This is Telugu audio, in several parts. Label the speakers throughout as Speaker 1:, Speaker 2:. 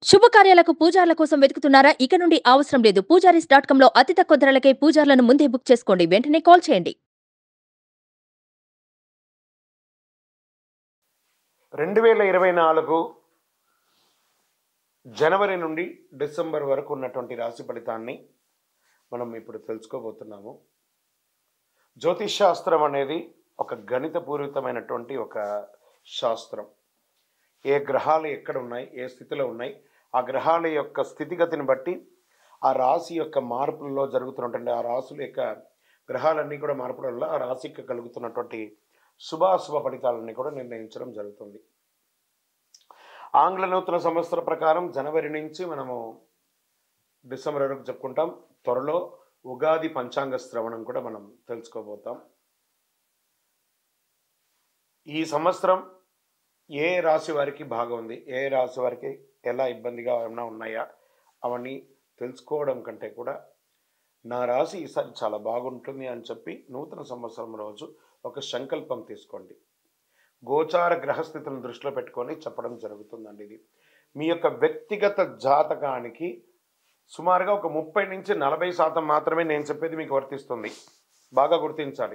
Speaker 1: శుభకార్యాలకు పూజార్ల కోసం వెతుకుతున్నారా ఇక నుండి అవసరం లేదు పూజారీస్ డాట్ కాంలో అతి తక్కువ ధరలకే పూజార్లను ముందే బుక్ చేసుకోండి వెంటనే కాల్ చేయండి
Speaker 2: రెండు వేల ఇరవై నాలుగు జనవరి నుండి డిసెంబర్ వరకు ఉన్నటువంటి రాశి ఫలితాన్ని మనం ఇప్పుడు తెలుసుకోబోతున్నాము జ్యోతిష్ శాస్త్రం అనేది ఒక గణితపూరితమైనటువంటి ఒక శాస్త్రం ఏ గ్రహాలు ఎక్కడ ఉన్నాయి ఏ స్థితిలో ఉన్నాయి ఆ గ్రహాల యొక్క స్థితిగతిని బట్టి ఆ రాశి యొక్క మార్పులలో జరుగుతున్నటువంటి ఆ రాశుల యొక్క గ్రహాలన్నీ కూడా మార్పుల వల్ల ఆ రాశికి కలుగుతున్నటువంటి శుభాశుభ ఫలితాలన్నీ కూడా నిర్ణయించడం జరుగుతుంది ఆంగ్ల నూతన సంవత్సర ప్రకారం జనవరి నుంచి మనము డిసెంబర్ వరకు చెప్పుకుంటాం త్వరలో ఉగాది పంచాంగ శ్రవణం కూడా మనం తెలుసుకోబోతాం ఈ సంవత్సరం ఏ రాశి వారికి బాగా ఉంది ఏ రాశి వారికి ఎలా ఇబ్బందిగా ఏమైనా ఉన్నాయా అవన్నీ తెలుసుకోవడం కంటే కూడా నా రాశి ఈసారి చాలా బాగుంటుంది అని చెప్పి నూతన సంవత్సరం రోజు ఒక సంకల్పం తీసుకోండి గోచార గ్రహస్థితులను దృష్టిలో పెట్టుకొని చెప్పడం జరుగుతుందండి ఇది మీ యొక్క వ్యక్తిగత జాతకానికి సుమారుగా ఒక ముప్పై నుంచి నలభై శాతం మాత్రమే నేను చెప్పేది మీకు వర్తిస్తుంది బాగా గుర్తించాలి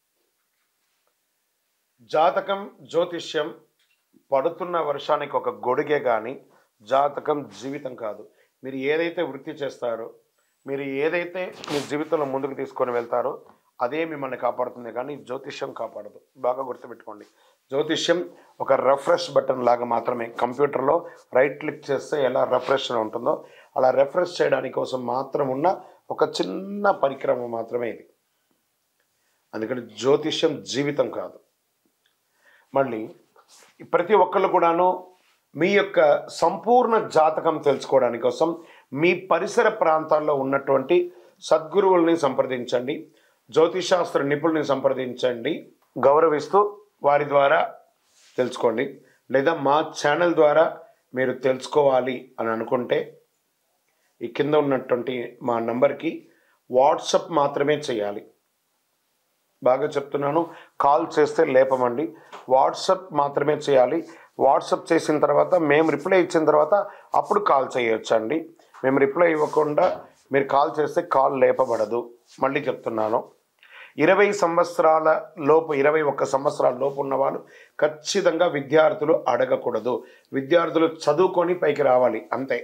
Speaker 2: జాతకం జ్యోతిష్యం పడుతున్న వర్షానికి ఒక గొడుగే కానీ జాతకం జీవితం కాదు మీరు ఏదైతే వృత్తి చేస్తారో మీరు ఏదైతే మీ జీవితంలో ముందుకు తీసుకొని వెళ్తారో అదే మిమ్మల్ని కాపాడుతుంది కానీ జ్యోతిష్యం కాపాడదు బాగా గుర్తుపెట్టుకోండి జ్యోతిష్యం ఒక రెఫ్రెష్ బటన్ లాగా మాత్రమే కంప్యూటర్లో రైట్ క్లిక్ చేస్తే ఎలా రెఫ్రెష్ ఉంటుందో అలా రెఫ్రెష్ చేయడానికి కోసం మాత్రం ఉన్న ఒక చిన్న పరిక్రమ మాత్రమే ఇది అందుకని జ్యోతిష్యం జీవితం కాదు మళ్ళీ ప్రతి ఒక్కళ్ళు కూడాను మీ యొక్క సంపూర్ణ జాతకం తెలుసుకోవడానికి కోసం మీ పరిసర ప్రాంతాల్లో ఉన్నటువంటి సద్గురువుల్ని సంప్రదించండి జ్యోతిశాస్త్ర నిపుణుల్ని సంప్రదించండి గౌరవిస్తూ వారి ద్వారా తెలుసుకోండి లేదా మా ఛానల్ ద్వారా మీరు తెలుసుకోవాలి అని అనుకుంటే ఈ కింద ఉన్నటువంటి మా నంబర్కి వాట్సప్ మాత్రమే చేయాలి బాగా చెప్తున్నాను కాల్ చేస్తే లేపమండి వాట్సప్ మాత్రమే చేయాలి వాట్సప్ చేసిన తర్వాత మేము రిప్లై ఇచ్చిన తర్వాత అప్పుడు కాల్ చేయొచ్చండి మేము రిప్లై ఇవ్వకుండా మీరు కాల్ చేస్తే కాల్ లేపబడదు మళ్ళీ చెప్తున్నాను ఇరవై సంవత్సరాల లోపు ఇరవై ఒక్క సంవత్సరాల లోపు ఉన్నవాళ్ళు ఖచ్చితంగా విద్యార్థులు అడగకూడదు విద్యార్థులు చదువుకొని పైకి రావాలి అంతే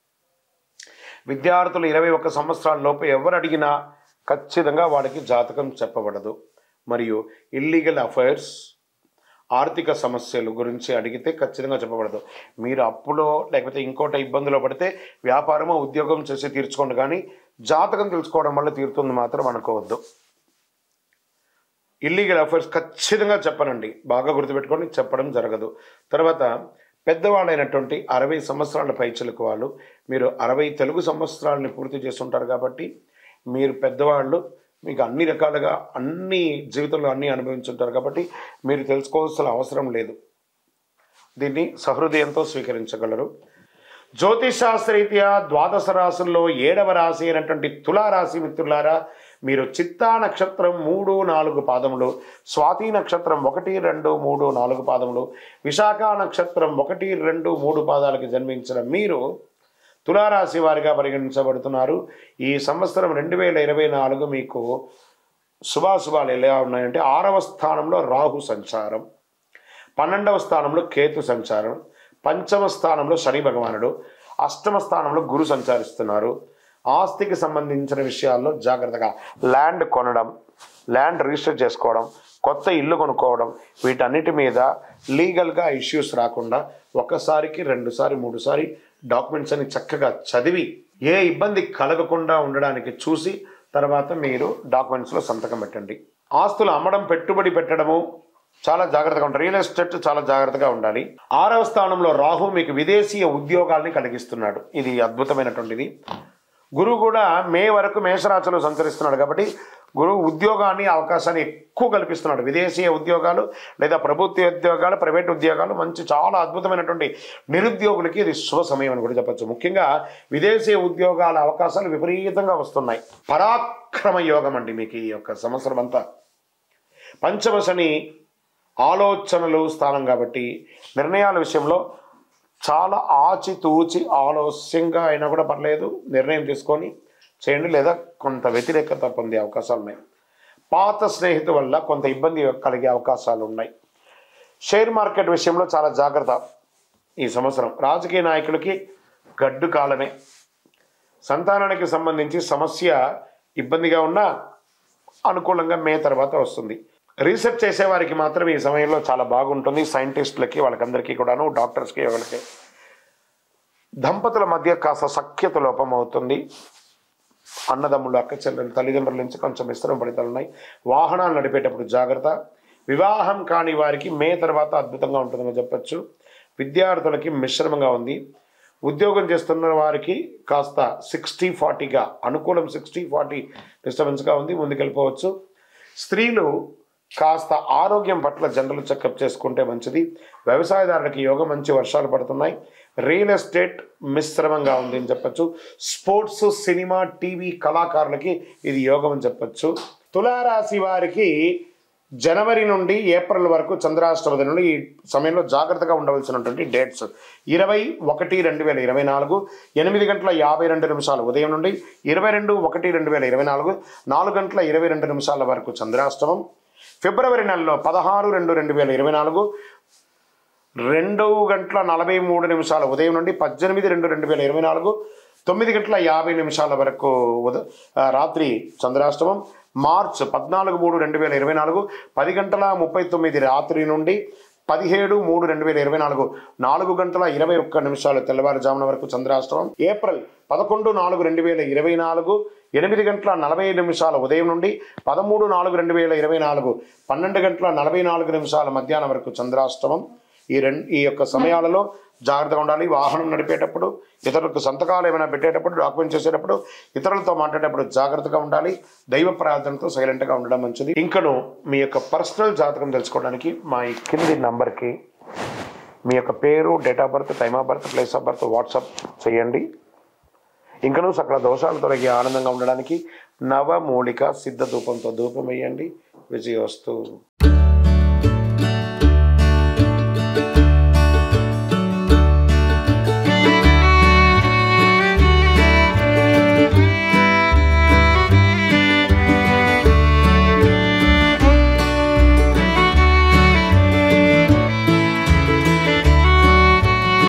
Speaker 2: విద్యార్థులు ఇరవై ఒక్క సంవత్సరాల లోపు ఎవరు అడిగినా ఖచ్చితంగా వాడికి జాతకం చెప్పబడదు మరియు ఇల్లీగల్ అఫైర్స్ ఆర్థిక సమస్యలు గురించి అడిగితే ఖచ్చితంగా చెప్పబడదు మీరు అప్పులో లేకపోతే ఇంకోటి ఇబ్బందులో పడితే వ్యాపారమో ఉద్యోగం చేసి తీర్చుకోండి కానీ జాతకం తెలుసుకోవడం వల్ల తీరుతుంది మాత్రం అనుకోవద్దు ఇల్లీగల్ అఫైర్స్ ఖచ్చితంగా చెప్పనండి బాగా గుర్తుపెట్టుకొని చెప్పడం జరగదు తర్వాత పెద్దవాళ్ళైనటువంటి అరవై సంవత్సరాల పైచలకు వాళ్ళు మీరు అరవై తెలుగు సంవత్సరాలని పూర్తి చేస్తుంటారు కాబట్టి మీరు పెద్దవాళ్ళు మీకు అన్ని రకాలుగా అన్ని జీవితంలో అన్ని అనుభవించుంటారు కాబట్టి మీరు తెలుసుకోవాల్సిన అవసరం లేదు దీన్ని సహృదయంతో స్వీకరించగలరు జ్యోతిషాస్త్రరీత్యా ద్వాదశ రాశుల్లో ఏడవ రాశి అయినటువంటి తులారాశి మిత్రులారా మీరు చిత్తా నక్షత్రం మూడు నాలుగు పాదములు స్వాతి నక్షత్రం ఒకటి రెండు మూడు నాలుగు పాదములు విశాఖ నక్షత్రం ఒకటి రెండు మూడు పాదాలకు జన్మించిన మీరు తులారాశి వారిగా పరిగణించబడుతున్నారు ఈ సంవత్సరం రెండు వేల ఇరవై నాలుగు మీకు శుభాశుభాలు ఎలా ఉన్నాయంటే ఆరవ స్థానంలో రాహు సంచారం పన్నెండవ స్థానంలో కేతు సంచారం పంచమ స్థానంలో శని భగవానుడు అష్టమ స్థానంలో గురు సంచరిస్తున్నారు ఆస్తికి సంబంధించిన విషయాల్లో జాగ్రత్తగా ల్యాండ్ కొనడం ల్యాండ్ రిజిస్టర్ చేసుకోవడం కొత్త ఇల్లు కొనుక్కోవడం వీటన్నిటి మీద లీగల్గా ఇష్యూస్ రాకుండా ఒకసారికి రెండుసారి మూడుసారి డాక్యుమెంట్స్ అని చక్కగా చదివి ఏ ఇబ్బంది కలగకుండా ఉండడానికి చూసి తర్వాత మీరు డాక్యుమెంట్స్లో సంతకం పెట్టండి ఆస్తులు అమ్మడం పెట్టుబడి పెట్టడము చాలా జాగ్రత్తగా ఉంటారు రియల్ ఎస్టేట్ చాలా జాగ్రత్తగా ఉండాలి ఆరవ స్థానంలో రాహు మీకు విదేశీయ ఉద్యోగాల్ని కలిగిస్తున్నాడు ఇది అద్భుతమైనటువంటిది గురువు కూడా మే వరకు మేషరాశిలో సంచరిస్తున్నాడు కాబట్టి గురువు ఉద్యోగాన్ని అవకాశాన్ని ఎక్కువ కల్పిస్తున్నాడు విదేశీయ ఉద్యోగాలు లేదా ప్రభుత్వ ఉద్యోగాలు ప్రైవేట్ ఉద్యోగాలు మంచి చాలా అద్భుతమైనటువంటి నిరుద్యోగులకి ఇది శుభ సమయం అని కూడా చెప్పచ్చు ముఖ్యంగా విదేశీయ ఉద్యోగాల అవకాశాలు విపరీతంగా వస్తున్నాయి పరాక్రమ యోగం అండి మీకు ఈ యొక్క సంవత్సరం అంతా పంచమ శని ఆలోచనలు స్థానం కాబట్టి నిర్ణయాల విషయంలో చాలా ఆచితూచి ఆలస్యంగా అయినా కూడా పర్లేదు నిర్ణయం తీసుకొని చేయండి లేదా కొంత వ్యతిరేకత పొందే అవకాశాలు ఉన్నాయి పాత స్నేహితు వల్ల కొంత ఇబ్బంది కలిగే అవకాశాలు ఉన్నాయి షేర్ మార్కెట్ విషయంలో చాలా జాగ్రత్త ఈ సంవత్సరం రాజకీయ నాయకులకి గడ్డు కాలమే సంతానానికి సంబంధించి సమస్య ఇబ్బందిగా ఉన్నా అనుకూలంగా మే తర్వాత వస్తుంది రీసెర్చ్ చేసే వారికి మాత్రం ఈ సమయంలో చాలా బాగుంటుంది సైంటిస్టులకి వాళ్ళకందరికీ కూడాను డాక్టర్స్కి వాళ్ళకి దంపతుల మధ్య కాస్త సఖ్యత లోపం అవుతుంది అన్నదమ్ములు అక్క చెల్లెలు తల్లిదండ్రుల నుంచి కొంచెం మిశ్రమ ఫలితాలు ఉన్నాయి వాహనాలు నడిపేటప్పుడు జాగ్రత్త వివాహం కాని వారికి మే తర్వాత అద్భుతంగా ఉంటుందని చెప్పొచ్చు విద్యార్థులకి మిశ్రమంగా ఉంది ఉద్యోగం చేస్తున్న వారికి కాస్త సిక్స్టీ ఫార్టీగా అనుకూలం సిక్స్టీ ఫార్టీ డిస్టర్బెన్స్గా ఉంది ముందుకెళ్ళిపోవచ్చు స్త్రీలు కాస్త ఆరోగ్యం పట్ల జనరల్ చెకప్ చేసుకుంటే మంచిది వ్యవసాయదారులకి యోగం మంచి వర్షాలు పడుతున్నాయి రియల్ ఎస్టేట్ మిశ్రమంగా ఉంది అని చెప్పచ్చు స్పోర్ట్స్ సినిమా టీవీ కళాకారులకి ఇది యోగం అని చెప్పచ్చు తులారాశి వారికి జనవరి నుండి ఏప్రిల్ వరకు చంద్రాష్టమది నుండి ఈ సమయంలో జాగ్రత్తగా ఉండవలసినటువంటి డేట్స్ ఇరవై ఒకటి రెండు వేల ఇరవై నాలుగు ఎనిమిది గంటల యాభై రెండు నిమిషాలు ఉదయం నుండి ఇరవై రెండు ఒకటి రెండు వేల ఇరవై నాలుగు నాలుగు గంటల ఇరవై రెండు నిమిషాల వరకు చంద్రాష్టమం ఫిబ్రవరి నెలలో పదహారు రెండు రెండు వేల ఇరవై నాలుగు రెండు గంటల నలభై మూడు నిమిషాల ఉదయం నుండి పద్దెనిమిది రెండు రెండు వేల ఇరవై నాలుగు తొమ్మిది గంటల యాభై నిమిషాల వరకు ఉద ఆ, రాత్రి చంద్రాష్టమం మార్చ్ పద్నాలుగు మూడు రెండు వేల ఇరవై నాలుగు పది గంటల ముప్పై తొమ్మిది రాత్రి నుండి పదిహేడు మూడు రెండు వేల ఇరవై నాలుగు నాలుగు గంటల ఇరవై ఒక్క నిమిషాలు తెల్లవారుజామున వరకు చంద్రాష్టమం ఏప్రిల్ పదకొండు నాలుగు రెండు వేల ఇరవై నాలుగు ఎనిమిది గంటల నలభై నిమిషాల ఉదయం నుండి పదమూడు నాలుగు రెండు వేల ఇరవై నాలుగు పన్నెండు గంటల నలభై నాలుగు నిమిషాల మధ్యాహ్నం వరకు చంద్రాష్టమం ఈ రెండు ఈ యొక్క సమయాలలో జాగ్రత్తగా ఉండాలి వాహనం నడిపేటప్పుడు ఇతరులకు సంతకాలు ఏమైనా పెట్టేటప్పుడు డాక్యుమెంట్ చేసేటప్పుడు ఇతరులతో మాట్లాడేటప్పుడు జాగ్రత్తగా ఉండాలి దైవ ప్రార్థనతో సైలెంట్గా ఉండడం మంచిది ఇంకను మీ యొక్క పర్సనల్ జాతకం తెలుసుకోవడానికి మా ఈ కింది నంబర్కి మీ యొక్క పేరు date of birth time of birth place of birth WhatsApp చేయండి ఇంకనూ సకల దోషాలు తొలగి ఆనందంగా ఉండడానికి నవమూలిక సిద్ధ ధూపంతో ధూపం వేయండి విజయోస్తు